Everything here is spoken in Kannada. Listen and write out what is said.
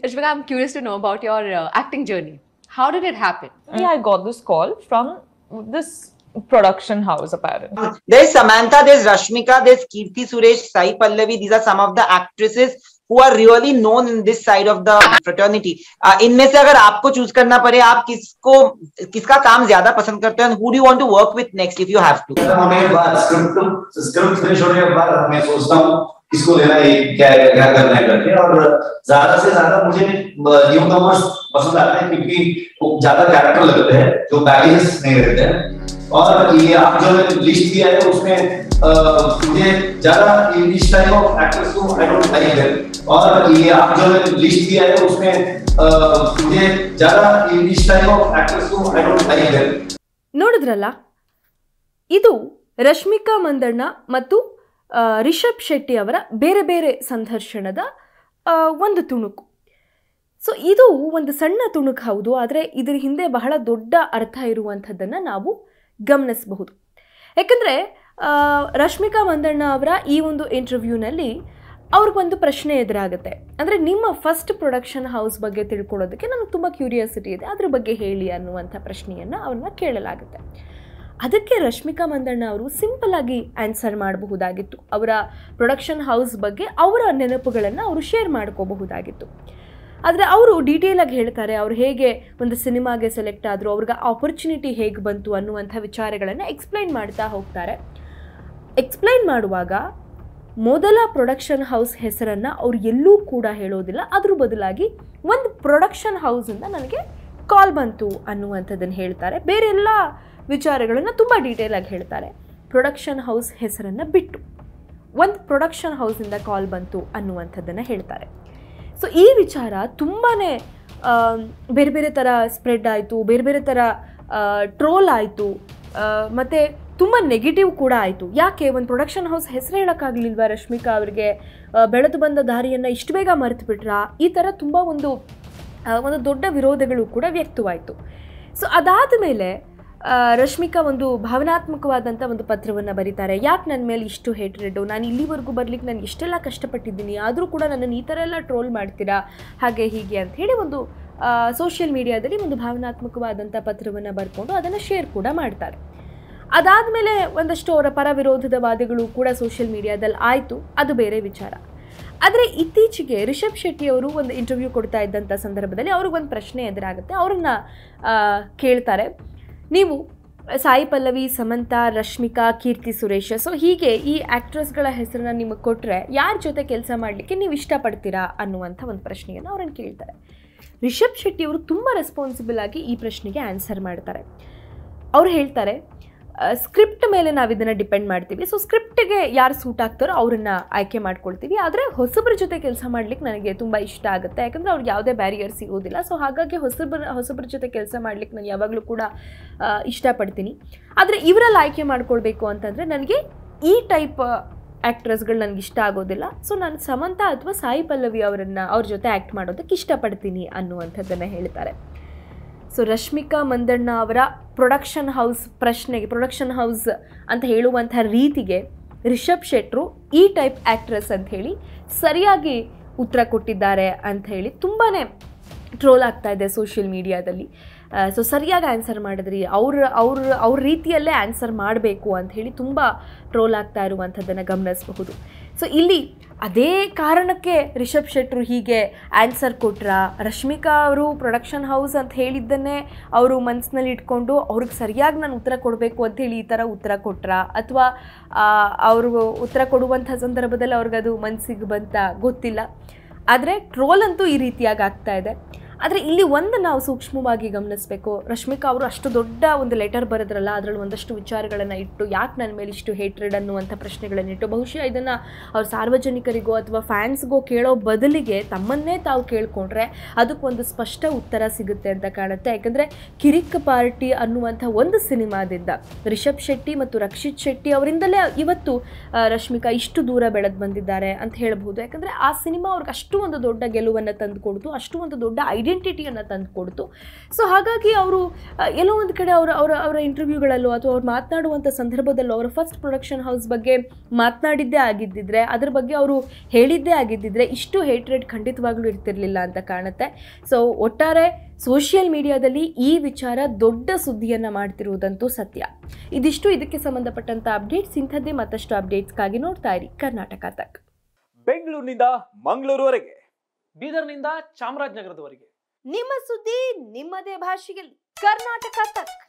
Rashmika, I'm curious to know about your uh, acting journey. How did it happen? Yeah, I got this call from this production house apparently. There's Samantha, there's Rashmika, there's Kirti Suresh, Sai Pallavi. These are some of the actresses who are really known in this side of the fraternity. Uh, इनमें से अगर आपको चूज करना पड़े आप किसको किसका काम ज्यादा पसंद करते हैं who do want to work with next if you have to खत्म होने के बाद स्क्रिप्ट स्क्रिप्ट फिनिश होने के बाद मैं सोचता हूँ किसको लेना है क्या क्या करना है करके और ज्यादा से ज्यादा मुझे न्यू कमर्स पसंद आते हैं क्योंकि वो ज्यादा कैरेक्टर लगते हैं जो बैगेजेस नहीं रहते हैं और ये आप जो लिस्ट दिया है उसमें अ, मुझे ज्यादा इस टाइप ऑफ एक्टर्स को आई डोंट लाइक देम और ये आप जो लिस्ट दिया है उसमें अ, मुझे ज्यादा इस टाइप ऑफ एक्टर्स को आई डोंट लाइक देम ನೋಡಿದ್ರಲ್ಲ ಇದು ರಶ್ಮಿಕಾ ಮಂದಣ್ಣ ಮತ್ತು ಆ, ರಿಷಬ್ ಶೆಟ್ಟಿ ಅವರ ಬೇರೆ ಬೇರೆ ಸಂದರ್ಶನದ ಆ, ಒಂದು ತುಣುಕು ಸೊ ಇದು ಒಂದು ಸಣ್ಣ ತುಣುಕು ಹೌದು ಆದರೆ ಇದರ ಹಿಂದೆ ಬಹಳ ದೊಡ್ಡ ಅರ್ಥ ಇರುವಂಥದ್ದನ್ನು ನಾವು ಗಮನಿಸಬಹುದು ಯಾಕಂದರೆ ರಶ್ಮಿಕಾ ಮಂದಣ್ಣ ಅವರ ಈ ಒಂದು ಇಂಟರ್ವ್ಯೂನಲ್ಲಿ ಅವ್ರಿಗೊಂದು ಪ್ರಶ್ನೆ ಎದುರಾಗುತ್ತೆ ಅಂದರೆ ನಿಮ್ಮ ಫಸ್ಟ್ ಪ್ರೊಡಕ್ಷನ್ ಹೌಸ್ ಬಗ್ಗೆ ತಿಳ್ಕೊಳ್ಳೋದಕ್ಕೆ ನನಗೆ ತುಂಬ ಕ್ಯೂರಿಯಾಸಿಟಿ ಇದೆ ಅದ್ರ ಬಗ್ಗೆ ಹೇಳಿ ಅನ್ನುವಂಥ ಪ್ರಶ್ನೆಯನ್ನು ಅವ್ರನ್ನ ಕೇಳಲಾಗುತ್ತೆ ಅದಕ್ಕೆ ರಶ್ಮಿಕಾ ಮಂದಣ್ಣ ಅವರು ಸಿಂಪಲ್ ಆಗಿ ಆನ್ಸರ್ ಮಾಡಬಹುದಾಗಿತ್ತು ಅವರ ಪ್ರೊಡಕ್ಷನ್ ಹೌಸ್ ಬಗ್ಗೆ ಅವರ ನೆನಪುಗಳನ್ನು ಅವರು ಶೇರ್ ಮಾಡ್ಕೋಬಹುದಾಗಿತ್ತು ಆದರೆ ಅವರು ಡೀಟೇಲಾಗಿ ಹೇಳ್ತಾರೆ ಅವ್ರು ಹೇಗೆ ಒಂದು ಸಿನಿಮಾಗೆ ಸೆಲೆಕ್ಟ್ ಆದರು ಅವ್ರಿಗೆ ಆಪರ್ಚುನಿಟಿ ಹೇಗೆ ಬಂತು ಅನ್ನುವಂಥ ವಿಚಾರಗಳನ್ನು ಎಕ್ಸ್ಪ್ಲೈನ್ ಮಾಡ್ತಾ ಹೋಗ್ತಾರೆ ಎಕ್ಸ್ಪ್ಲೈನ್ ಮಾಡುವಾಗ ಮೊದಲ ಪ್ರೊಡಕ್ಷನ್ ಹೌಸ್ ಹೆಸರನ್ನು ಅವ್ರು ಎಲ್ಲೂ ಕೂಡ ಹೇಳೋದಿಲ್ಲ ಅದ್ರ ಬದಲಾಗಿ ಒಂದು ಪ್ರೊಡಕ್ಷನ್ ಹೌಸಿಂದ ನನಗೆ ಕಾಲ್ ಬಂತು ಅನ್ನುವಂಥದ್ದನ್ನು ಹೇಳ್ತಾರೆ ಬೇರೆ ಎಲ್ಲ ವಿಚಾರಗಳನ್ನು ತುಂಬ ಡೀಟೇಲಾಗಿ ಹೇಳ್ತಾರೆ ಪ್ರೊಡಕ್ಷನ್ ಹೌಸ್ ಹೆಸರನ್ನು ಬಿಟ್ಟು ಒಂದು ಪ್ರೊಡಕ್ಷನ್ ಹೌಸಿಂದ ಕಾಲ್ ಬಂತು ಅನ್ನುವಂಥದ್ದನ್ನು ಹೇಳ್ತಾರೆ ಸೊ ಈ ವಿಚಾರ ತುಂಬಾ ಬೇರೆ ಬೇರೆ ಥರ ಸ್ಪ್ರೆಡ್ ಆಯಿತು ಬೇರೆ ಬೇರೆ ಥರ ಟ್ರೋಲ್ ಆಯಿತು ಮತ್ತು ತುಂಬ ನೆಗೆಟಿವ್ ಕೂಡ ಆಯಿತು ಯಾಕೆ ಒಂದು ಪ್ರೊಡಕ್ಷನ್ ಹೌಸ್ ಹೆಸರು ಹೇಳೋಕ್ಕಾಗಲಿಲ್ವಾ ರಶ್ಮಿಕಾ ಅವರಿಗೆ ಆ, ಬೆಳೆದು ಬಂದ ದಾರಿಯನ್ನು ಇಷ್ಟು ಬೇಗ ಮರೆತು ಬಿಟ್ರಾ ಈ ಥರ ತುಂಬ ಒಂದು ಆ, ಒಂದು ದೊಡ್ಡ ವಿರೋಧಗಳು ಕೂಡ ವ್ಯಕ್ತವಾಯಿತು ಸೊ ಅದಾದ ಮೇಲೆ ರಶ್ಮಿಕಾ ಒಂದು ಭಾವನಾತ್ಮಕವಾದಂಥ ಒಂದು ಪತ್ರವನ್ನು ಬರೀತಾರೆ ಯಾಕೆ ನನ್ನ ಮೇಲೆ ಇಷ್ಟು ಹೇಟ್ರೆಡ್ಡು ನಾನು ಇಲ್ಲಿವರೆಗೂ ಬರ್ಲಿಕ್ಕೆ ನಾನು ಎಷ್ಟೆಲ್ಲ ಕಷ್ಟಪಟ್ಟಿದ್ದೀನಿ ಆದರೂ ಕೂಡ ನನ್ನನ್ನು ಈ ಥರ ಎಲ್ಲ ಟ್ರೋಲ್ ಮಾಡ್ತೀರಾ ಹಾಗೆ ಹೀಗೆ ಅಂತ ಹೇಳಿ ಒಂದು ಸೋಷಿಯಲ್ ಮೀಡಿಯಾದಲ್ಲಿ ಒಂದು ಭಾವನಾತ್ಮಕವಾದಂಥ ಪತ್ರವನ್ನು ಬರ್ಕೊಂಡು ಅದನ್ನು ಶೇರ್ ಕೂಡ ಮಾಡ್ತಾರೆ ಅದಾದಮೇಲೆ ಒಂದಷ್ಟು ಅವರ ಪರ ವಿರೋಧದ ವಾದಗಳು ಕೂಡ ಸೋಷಿಯಲ್ ಮೀಡಿಯಾದಲ್ಲಿ ಆಯಿತು ಅದು ಬೇರೆ ವಿಚಾರ ಆದರೆ ಇತ್ತೀಚೆಗೆ ರಿಷಬ್ ಶೆಟ್ಟಿ ಅವರು ಒಂದು ಇಂಟರ್ವ್ಯೂ ಕೊಡ್ತಾ ಇದ್ದಂಥ ಸಂದರ್ಭದಲ್ಲಿ ಅವ್ರಿಗೊಂದು ಪ್ರಶ್ನೆ ಎದುರಾಗುತ್ತೆ ಅವ್ರನ್ನ ಆ, ಕೇಳ್ತಾರೆ ನೀವು ಸಾಯಿ ಪಲ್ಲವಿ ಸಮಂತಾ ರಶ್ಮಿಕಾ ಕೀರ್ತಿ ಸುರೇಶ್ ಸೊ ಹೀಗೆ ಈ ಆ್ಯಕ್ಟ್ರೆಸ್ಗಳ ಹೆಸರನ್ನ ನಿಮಗೆ ಕೊಟ್ಟರೆ ಯಾರ ಜೊತೆ ಕೆಲಸ ಮಾಡಲಿಕ್ಕೆ ನೀವು ಇಷ್ಟಪಡ್ತೀರಾ ಅನ್ನುವಂಥ ಒಂದು ಪ್ರಶ್ನೆಯನ್ನು ಅವ್ರನ್ನ ಕೇಳ್ತಾರೆ ರಿಷಬ್ ಶೆಟ್ಟಿ ಅವರು ತುಂಬ ರೆಸ್ಪಾನ್ಸಿಬಲ್ ಆಗಿ ಈ ಪ್ರಶ್ನೆಗೆ ಆನ್ಸರ್ ಮಾಡ್ತಾರೆ ಅವ್ರು ಹೇಳ್ತಾರೆ ಸ್ಕ್ರಿಪ್ಟ್ ಮೇಲೆ ನಾವು ಇದನ್ನು ಡಿಪೆಂಡ್ ಮಾಡ್ತೀವಿ ಸೊ ಸ್ಕ್ರಿಪ್ಟಿಗೆ ಯಾರು ಸೂಟ್ ಆಗ್ತಾರೋ ಅವರನ್ನು ಆಯ್ಕೆ ಮಾಡ್ಕೊಳ್ತೀವಿ ಆದರೆ ಹೊಸಬ್ರ ಜೊತೆ ಕೆಲಸ ಮಾಡ್ಲಿಕ್ಕೆ ನನಗೆ ತುಂಬ ಇಷ್ಟ ಆಗುತ್ತೆ ಯಾಕಂದರೆ ಅವ್ರಿಗೆ ಯಾವುದೇ ಬ್ಯಾರಿಯರ್ಸ್ ಸಿಗೋದಿಲ್ಲ ಸೊ ಹಾಗಾಗಿ ಹೊಸಬ್ರ ಹೊಸಬ್ರ ಜೊತೆ ಕೆಲಸ ಮಾಡ್ಲಿಕ್ಕೆ ನಾನು ಯಾವಾಗಲೂ ಕೂಡ ಆ, ಇಷ್ಟಪಡ್ತೀನಿ ಆದರೆ ಇವರಲ್ಲಿ ಆಯ್ಕೆ ಮಾಡ್ಕೊಳ್ಬೇಕು ಅಂತಂದರೆ ನನಗೆ ಈ ಟೈಪ್ ಆ್ಯಕ್ಟ್ರೆಸ್ಗಳು ನನಗೆ ಇಷ್ಟ ಆಗೋದಿಲ್ಲ ಸೊ ನಾನು ಸಮಂತ ಅಥವಾ ಸಾಯಿ ಪಲ್ಲವಿ ಅವರನ್ನು ಅವ್ರ ಜೊತೆ ಆ್ಯಕ್ಟ್ ಮಾಡೋದಕ್ಕೆ ಇಷ್ಟಪಡ್ತೀನಿ ಅನ್ನುವಂಥದ್ದನ್ನು ಹೇಳ್ತಾರೆ ಸೊ ರಶ್ಮಿಕಾ ಮಂದಣ್ಣ ಅವರ ಪ್ರೊಡಕ್ಷನ್ ಹೌಸ್ ಪ್ರಶ್ನೆಗೆ ಪ್ರೊಡಕ್ಷನ್ ಹೌಸ್ ಅಂತ ಹೇಳುವಂಥ ರೀತಿಗೆ ರಿಷಬ್ ಶೆಟ್ರು ಈ ಟೈಪ್ ಆ್ಯಕ್ಟ್ರೆಸ್ ಅಂತ ಹೇಳಿ ಸರಿಯಾಗಿ ಉತ್ತರ ಕೊಟ್ಟಿದ್ದಾರೆ ಅಂತ ಹೇಳಿ ತುಂಬಾ ಟ್ರೋಲ್ ಆಗ್ತಾ ಇದೆ ಸೋಷಿಯಲ್ ಮೀಡಿಯಾದಲ್ಲಿ ಸೊ ಸರಿಯಾಗಿ ಆನ್ಸರ್ ಮಾಡಿದ್ರಿ ಅವ್ರ ಅವ್ರ ಅವ್ರ ರೀತಿಯಲ್ಲೇ ಆನ್ಸರ್ ಮಾಡಬೇಕು ಅಂತ ಹೇಳಿ ತುಂಬ ಟ್ರೋಲ್ ಆಗ್ತಾ ಇರುವಂಥದ್ದನ್ನು ಗಮನಿಸಬಹುದು ಸೊ ಇಲ್ಲಿ ಅದೇ ಕಾರಣಕ್ಕೆ ರಿಷಬ್ ಶೆಟ್ರು ಹೀಗೆ ಆನ್ಸರ್ ಕೊಟ್ರ ರಶ್ಮಿಕಾ ಅವರು ಪ್ರೊಡಕ್ಷನ್ ಹೌಸ್ ಅಂತ ಹೇಳಿದ್ದನ್ನೇ ಅವರು ಮನಸ್ಸಿನಲ್ಲಿ ಇಟ್ಕೊಂಡು ಅವ್ರಿಗೆ ಸರಿಯಾಗಿ ನಾನು ಉತ್ತರ ಕೊಡಬೇಕು ಅಂತ ಹೇಳಿ ಈ ಥರ ಉತ್ತರ ಕೊಟ್ರ ಅಥವಾ ಅವರು ಉತ್ತರ ಕೊಡುವಂಥ ಸಂದರ್ಭದಲ್ಲಿ ಅವ್ರಿಗದು ಮನಸ್ಸಿಗೆ ಬಂತ ಗೊತ್ತಿಲ್ಲ ಆದರೆ ಟ್ರೋಲ್ ಅಂತೂ ಈ ರೀತಿಯಾಗಿ ಆಗ್ತಾ ಇದೆ ಆದರೆ ಇಲ್ಲಿ ಒಂದು ನಾವು ಸೂಕ್ಷ್ಮವಾಗಿ ಗಮನಿಸಬೇಕು ರಶ್ಮಿಕಾ ಅವರು ಅಷ್ಟು ದೊಡ್ಡ ಒಂದು ಲೆಟರ್ ಬರೆದ್ರಲ್ಲ ಅದರಲ್ಲಿ ಒಂದಷ್ಟು ವಿಚಾರಗಳನ್ನು ಇಟ್ಟು ಯಾಕೆ ನನ್ನ ಮೇಲೆ ಇಷ್ಟು ಹೇಟ್ರೆಡ್ ಅನ್ನುವಂಥ ಪ್ರಶ್ನೆಗಳನ್ನು ಇಟ್ಟು ಬಹುಶಃ ಇದನ್ನು ಅವ್ರ ಸಾರ್ವಜನಿಕರಿಗೋ ಅಥವಾ ಫ್ಯಾನ್ಸ್ಗೋ ಕೇಳೋ ಬದಲಿಗೆ ತಮ್ಮನ್ನೇ ತಾವು ಕೇಳಿಕೊಂಡ್ರೆ ಅದಕ್ಕೊಂದು ಸ್ಪಷ್ಟ ಉತ್ತರ ಸಿಗುತ್ತೆ ಅಂತ ಕಾಣುತ್ತೆ ಯಾಕಂದರೆ ಕಿರಿಕ್ ಪಾರ್ಟಿ ಅನ್ನುವಂಥ ಒಂದು ಸಿನಿಮಾದಿಂದ ರಿಷಬ್ ಶೆಟ್ಟಿ ಮತ್ತು ರಕ್ಷಿತ್ ಶೆಟ್ಟಿ ಅವರಿಂದಲೇ ಇವತ್ತು ಆ, ರಶ್ಮಿಕಾ ಇಷ್ಟು ದೂರ ಬೆಳೆದು ಬಂದಿದ್ದಾರೆ ಅಂತ ಹೇಳ್ಬೋದು ಯಾಕಂದರೆ ಆ ಸಿನಿಮಾ ಅವ್ರಿಗೆ ಅಷ್ಟು ಒಂದು ದೊಡ್ಡ ಗೆಲುವನ್ನು ತಂದು ಕೊಡ್ತು ಅಷ್ಟು ಒಂದು ದೊಡ್ಡ ಐಡೆಂಟಿಟಿಯನ್ನು ತಂದು ಕೊಡ್ತು ಸೊ ಹಾಗಾಗಿ ಅವರು ಎಲ್ಲೋ ಒಂದು ಕಡೆ ಅವರ ಅವರ ಅವರ ಇಂಟರ್ವ್ಯೂಗಳಲ್ಲೋ ಅಥವಾ ಅವ್ರು ಮಾತನಾಡುವಂಥ ಸಂದರ್ಭದಲ್ಲೋ ಅವರ ಫಸ್ಟ್ ಪ್ರೊಡಕ್ಷನ್ ಹೌಸ್ ಬಗ್ಗೆ ಮಾತನಾಡಿದ್ದೇ ಆಗಿದ್ದಿದ್ರೆ ಅದ್ರ ಬಗ್ಗೆ ಅವರು ಹೇಳಿದ್ದೇ ಆಗಿದ್ದಿದ್ರೆ ಇಷ್ಟು ಹೇಟ್ರೆಡ್ ಖಂಡಿತವಾಗ್ಲೂ ಇರ್ತಿರ್ಲಿಲ್ಲ ಅಂತ ಕಾಣುತ್ತೆ ಸೊ ಒಟ್ಟಾರೆ ಸೋಷಿಯಲ್ ಮೀಡಿಯಾದಲ್ಲಿ ಈ ವಿಚಾರ ದೊಡ್ಡ ಸುದ್ದಿಯನ್ನು ಮಾಡ್ತಿರುವುದಂತೂ ಸತ್ಯ ಇದಿಷ್ಟು ಇದಕ್ಕೆ ಸಂಬಂಧಪಟ್ಟಂಥ ಅಪ್ಡೇಟ್ಸ್ ಇಂಥದ್ದೇ ಮತ್ತಷ್ಟು ಅಪ್ಡೇಟ್ಸ್ಗಾಗಿ ನೋಡ್ತಾ ಇರಿ ಕರ್ನಾಟಕ ತಕ್ ಬೆಂಗಳೂರಿನಿಂದ ಮಂಗಳೂರುವರೆಗೆ ಬೀದರ್ನಿಂದ ಚಾಮರಾಜನಗರದವರೆಗೆ ನಿಮ್ಮ ಸುದ್ದಿ ನಿಮ್ಮದೇ ಭಾಷೆಯಲ್ಲಿ ಕರ್ನಾಟಕ ತಕ್